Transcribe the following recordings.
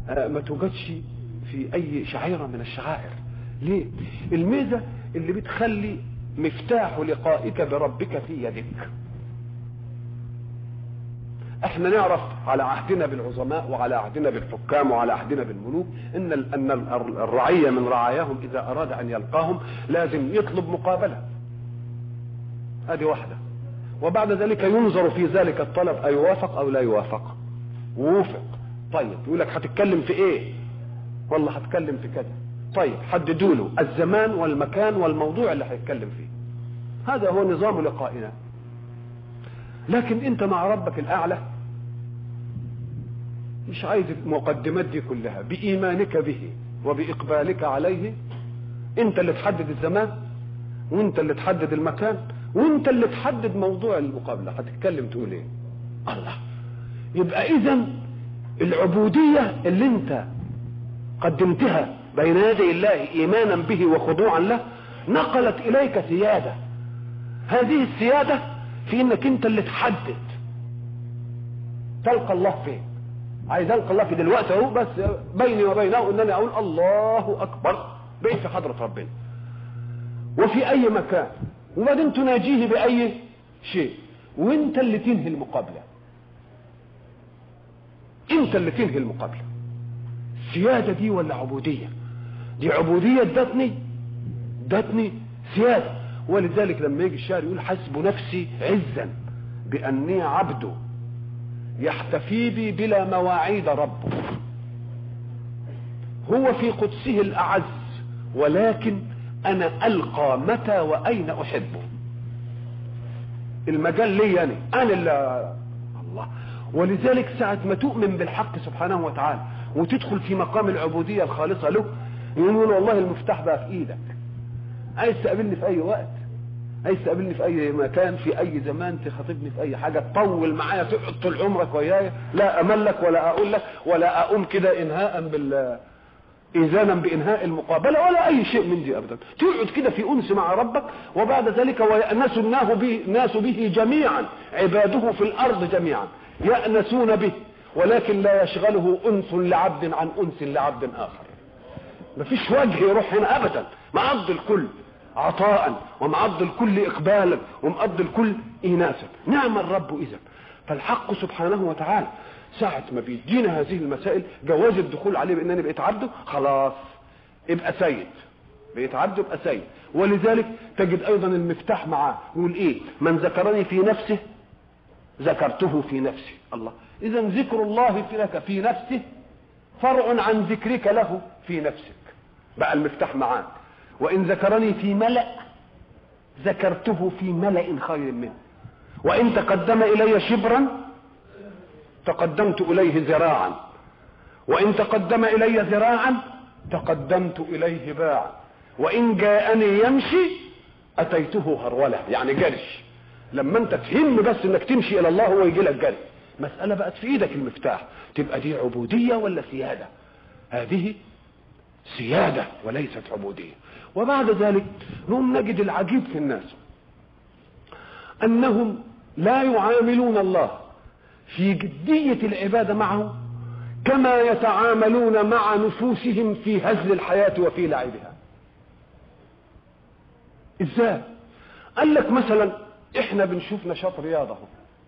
آه، ما توجدش في اي شعيرة من الشعائر ليه الميزة اللي بتخلي مفتاح لقائك بربك في يدك احنا نعرف على عهدنا بالعظماء وعلى عهدنا بالحكام وعلى عهدنا بالملوك ان ان الرعيه من رعاياهم اذا اراد ان يلقاهم لازم يطلب مقابله هذه واحده وبعد ذلك ينظر في ذلك الطلب ايوافق او لا يوافق ووفق طيب يقول لك هتتكلم في ايه والله هتكلم في كذا طيب حددوا له الزمان والمكان والموضوع اللي هيتكلم فيه هذا هو نظام لقائنا لكن انت مع ربك الاعلى مش عايز المقدمات دي كلها بايمانك به وباقبالك عليه انت اللي تحدد الزمان وانت اللي تحدد المكان وانت اللي تحدد موضوع المقابله هتتكلم تقول ايه الله يبقى اذا العبوديه اللي انت قدمتها بين يدي الله ايمانا به وخضوعا له نقلت اليك سياده هذه السياده في انك انت اللي تحدد تلقى الله فين عايز القى الله في دلوقتي اهو بس بيني وبينه انني اقول الله اكبر بقيت في حضره ربنا وفي اي مكان وبعدين تناجيه باي شيء وانت اللي تنهي المقابله انت اللي تنهي المقابله السياده دي ولا عبوديه دي عبوديه ادتني ادتني سياده ولذلك لما يجي الشاعر يقول حسب نفسي عزا باني عبده يحتفي بي بلا مواعيد ربه هو في قدسه الاعز ولكن انا القى متى واين احبه المجال لي انا انا اللي الله ولذلك ساعة ما تؤمن بالحق سبحانه وتعالى وتدخل في مقام العبودية الخالصة له يقولون والله المفتاح بقى في ايدك عايز تقابلني في اي وقت عايز تقابلني في اي مكان في اي زمان تخاطبني في اي حاجه تطول معايا تقعد طول عمرك وياي لا املك ولا اقول لك ولا اقوم كده انهاء بال اذانا بانهاء المقابله ولا اي شيء من دي ابدا تقعد كده في انس مع ربك وبعد ذلك ويأنس الناس به الناس به جميعا عباده في الارض جميعا يأنسون به ولكن لا يشغله انس لعبد عن انس لعبد اخر مفيش وجه يروح هنا ابدا معض الكل عطاء ومعض الكل اقبالا ومعض الكل ايناسا نعم الرب اذا فالحق سبحانه وتعالى ساعة ما بيدينا هذه المسائل جواز الدخول عليه بانني بقيت عبده خلاص ابقى سيد بقيت عبده ابقى سيد ولذلك تجد ايضا المفتاح معاه يقول ايه من ذكرني في نفسه ذكرته في نفسي الله اذا ذكر الله في لك في نفسه فرع عن ذكرك له في نفسك بقى المفتاح معاك وإن ذكرني في ملأ ذكرته في ملأ خير منه وإن تقدم إلي شبرا تقدمت إليه ذراعا وإن تقدم إلي ذراعا تقدمت إليه باعا وإن جاءني يمشي أتيته هرولة يعني جري لما أنت تهم بس إنك تمشي إلى الله هو يجي لك جري مسألة بقت في إيدك المفتاح تبقى دي عبودية ولا سيادة هذه سيادة وليست عبودية وبعد ذلك نقوم نجد العجيب في الناس أنهم لا يعاملون الله في جدية العبادة معه كما يتعاملون مع نفوسهم في هزل الحياة وفي لعبها ازاي قال لك مثلا احنا بنشوف نشاط رياضة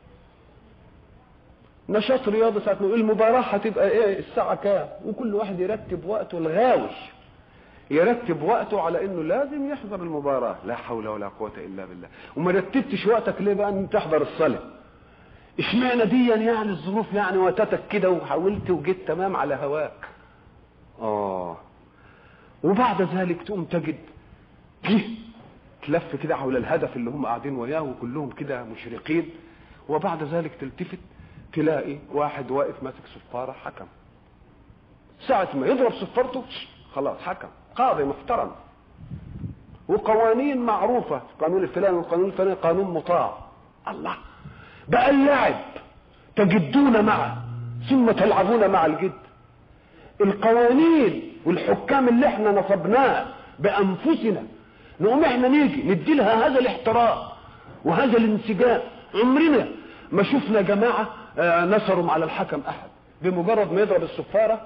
نشاط رياضة ساعة نقول المباراة هتبقى ايه الساعة كام وكل واحد يرتب وقته الغاوي يرتب وقته على انه لازم يحضر المباراة لا حول ولا قوة الا بالله وما رتبتش وقتك ليه بقى ان تحضر الصلاة اشمعنى دي يعني الظروف يعني واتتك كده وحاولت وجيت تمام على هواك اه وبعد ذلك تقوم تجد جه تلف كده حول الهدف اللي هم قاعدين وياه وكلهم كده مشرقين وبعد ذلك تلتفت تلاقي واحد واقف ماسك صفارة حكم ساعة ما يضرب صفارته خلاص حكم قاضي محترم وقوانين معروفة قانون الفلاني والقانون الفلاني قانون مطاع الله بقى اللعب تجدون معه ثم تلعبون مع الجد القوانين والحكام اللي احنا نصبناه بانفسنا نقوم احنا نيجي ندي لها هذا الاحترام وهذا الانسجام عمرنا ما شفنا جماعه نصروا على الحكم احد بمجرد ما يضرب الصفاره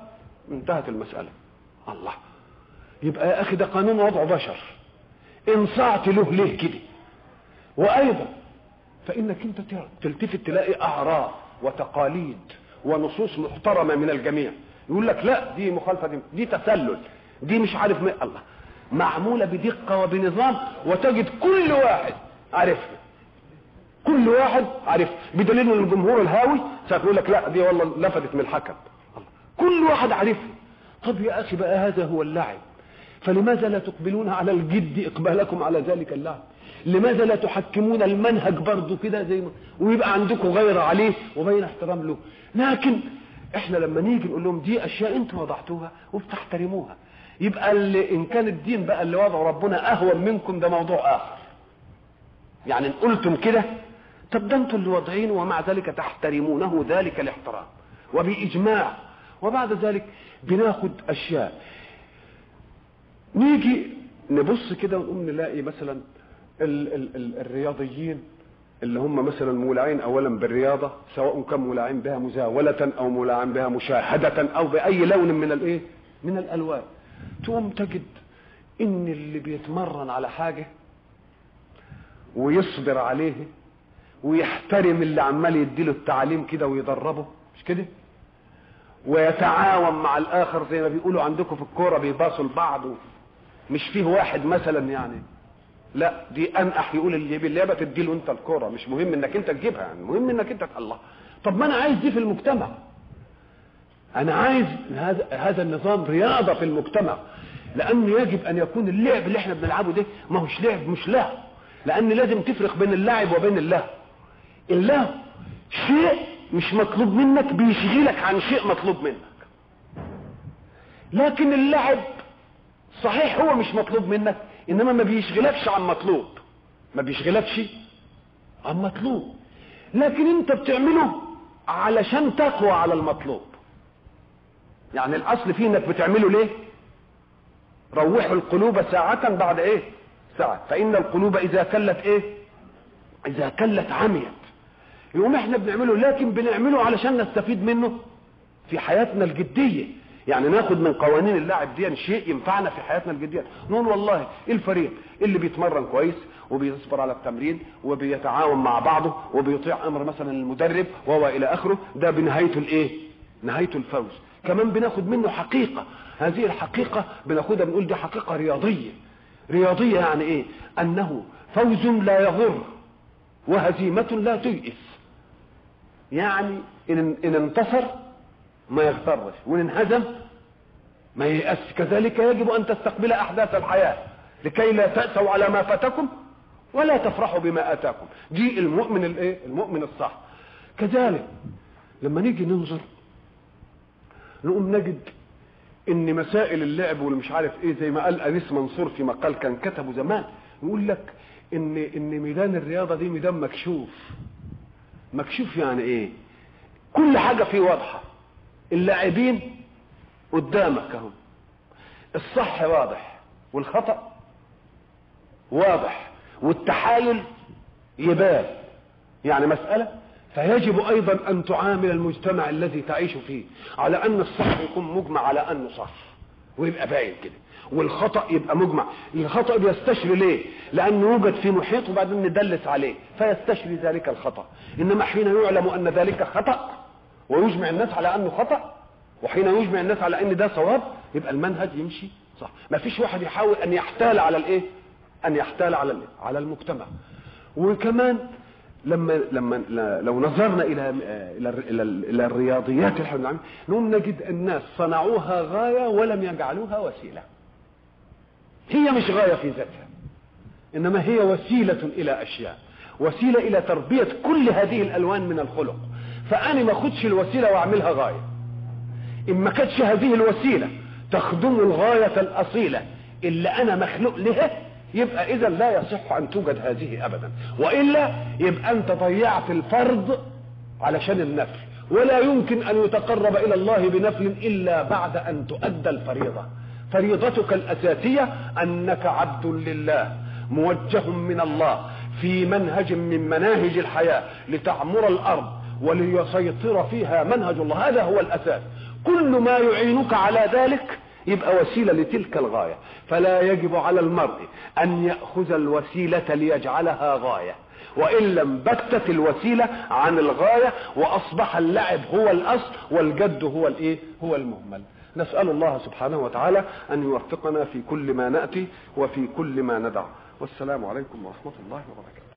انتهت المسألة الله يبقى يا أخي ده قانون وضع بشر انصعت له ليه كده وأيضا فإنك أنت تلتفت تلاقي أعراف وتقاليد ونصوص محترمة من الجميع يقول لك لا دي مخالفة دي, دي تسلل دي مش عارف مين الله معمولة بدقة وبنظام وتجد كل واحد عارفها كل واحد عارف بدليل ان الجمهور الهاوي سيقول لك لا دي والله لفتت من الحكم الله. كل واحد عارفها طب يا اخي بقى هذا هو اللعب فلماذا لا تقبلون على الجد اقبالكم على ذلك اللعب لماذا لا تحكمون المنهج برضه كده زي ما ويبقى عندكم غير عليه وبين احترام له لكن احنا لما نيجي نقول لهم دي اشياء انتم وضعتوها وبتحترموها يبقى اللي ان كان الدين بقى اللي وضعه ربنا اهون منكم ده موضوع اخر يعني ان قلتم كده طب ده انتم اللي واضعينه ومع ذلك تحترمونه ذلك الاحترام وباجماع وبعد ذلك بناخد اشياء نيجي نبص كده ونقوم نلاقي مثلا ال ال ال الرياضيين اللي هم مثلا مولعين اولا بالرياضه سواء كان مولعين بها مزاوله او مولعين بها مشاهده او باي لون من الايه من الالوان تقوم تجد ان اللي بيتمرن على حاجه ويصبر عليه ويحترم اللي عمال يديله التعليم كده ويدربه مش كده ويتعاون مع الاخر زي ما بيقولوا عندكم في الكوره بيباصوا لبعض مش فيه واحد مثلا يعني لا دي انقح يقول اللي باللعبه تديله انت الكوره مش مهم انك انت تجيبها يعني المهم انك انت الله طب ما انا عايز دي في المجتمع انا عايز هذا هذا النظام رياضه في المجتمع لان يجب ان يكون اللعب اللي احنا بنلعبه ده ما هوش لعب مش لهو لان لازم تفرق بين اللاعب وبين اللهو اللهو شيء مش مطلوب منك بيشغلك عن شيء مطلوب منك لكن اللعب صحيح هو مش مطلوب منك انما ما بيشغلكش عن مطلوب ما بيشغلكش عن مطلوب لكن انت بتعمله علشان تقوى على المطلوب يعني الاصل فيه انك بتعمله ليه روحوا القلوب ساعة بعد ايه ساعة فان القلوب اذا كلت ايه اذا كلت عميت يقوم احنا بنعمله لكن بنعمله علشان نستفيد منه في حياتنا الجدية يعني ناخد من قوانين اللعب دي شيء ينفعنا في حياتنا الجدية نقول والله الفريق اللي بيتمرن كويس وبيصبر على التمرين وبيتعاون مع بعضه وبيطيع امر مثلا المدرب وهو الى اخره ده بنهايته الايه نهايته الفوز كمان بناخد منه حقيقة هذه الحقيقة بناخدها بنقول دي حقيقة رياضية رياضية يعني ايه انه فوز لا يضر وهزيمة لا تيئس يعني ان, إن انتصر ما يغترش وان انهزم ما ييأس كذلك يجب ان تستقبل احداث الحياة لكي لا تأسوا على ما فاتكم ولا تفرحوا بما اتاكم دي المؤمن الايه المؤمن الصح كذلك لما نيجي ننظر نقوم نجد ان مسائل اللعب والمش عارف ايه زي ما قال انيس منصور في مقال كان كتبه زمان يقول لك ان ان ميدان الرياضه دي ميدان مكشوف مكشوف يعني ايه كل حاجه فيه واضحه اللاعبين قدامك اهو الصح واضح والخطا واضح والتحايل يبان يعني مساله فيجب ايضا ان تعامل المجتمع الذي تعيش فيه على ان الصح يكون مجمع على انه صح ويبقى باين كده والخطا يبقى مجمع الخطا بيستشري ليه لانه يوجد في محيط وبعدين ندلس عليه فيستشري ذلك الخطا انما حين يعلم ان ذلك خطا ويجمع الناس على انه خطا وحين يجمع الناس على ان ده صواب يبقى المنهج يمشي صح ما فيش واحد يحاول ان يحتال على الايه ان يحتال على الايه على المجتمع وكمان لما لما لو نظرنا الى الى الى, إلى الرياضيات اللي احنا بنعملها نقوم نجد الناس صنعوها غايه ولم يجعلوها وسيله. هي مش غايه في ذاتها انما هي وسيله الى اشياء، وسيله الى تربيه كل هذه الالوان من الخلق. فانا ما اخدش الوسيله واعملها غايه. ان ما كانتش هذه الوسيله تخدم الغايه الاصيله اللي انا مخلوق لها يبقى اذا لا يصح ان توجد هذه ابدا والا يبقى انت ضيعت الفرض علشان النفل ولا يمكن ان يتقرب الى الله بنفل الا بعد ان تؤدى الفريضه فريضتك الاساسيه انك عبد لله موجه من الله في منهج من مناهج الحياه لتعمر الارض وليسيطر فيها منهج الله هذا هو الاساس كل ما يعينك على ذلك يبقى وسيلة لتلك الغاية فلا يجب على المرء أن يأخذ الوسيلة ليجعلها غاية وإن لم بتت الوسيلة عن الغاية وأصبح اللعب هو الأصل والجد هو الإيه هو المهمل نسأل الله سبحانه وتعالى أن يوفقنا في كل ما نأتي وفي كل ما ندع والسلام عليكم ورحمة الله وبركاته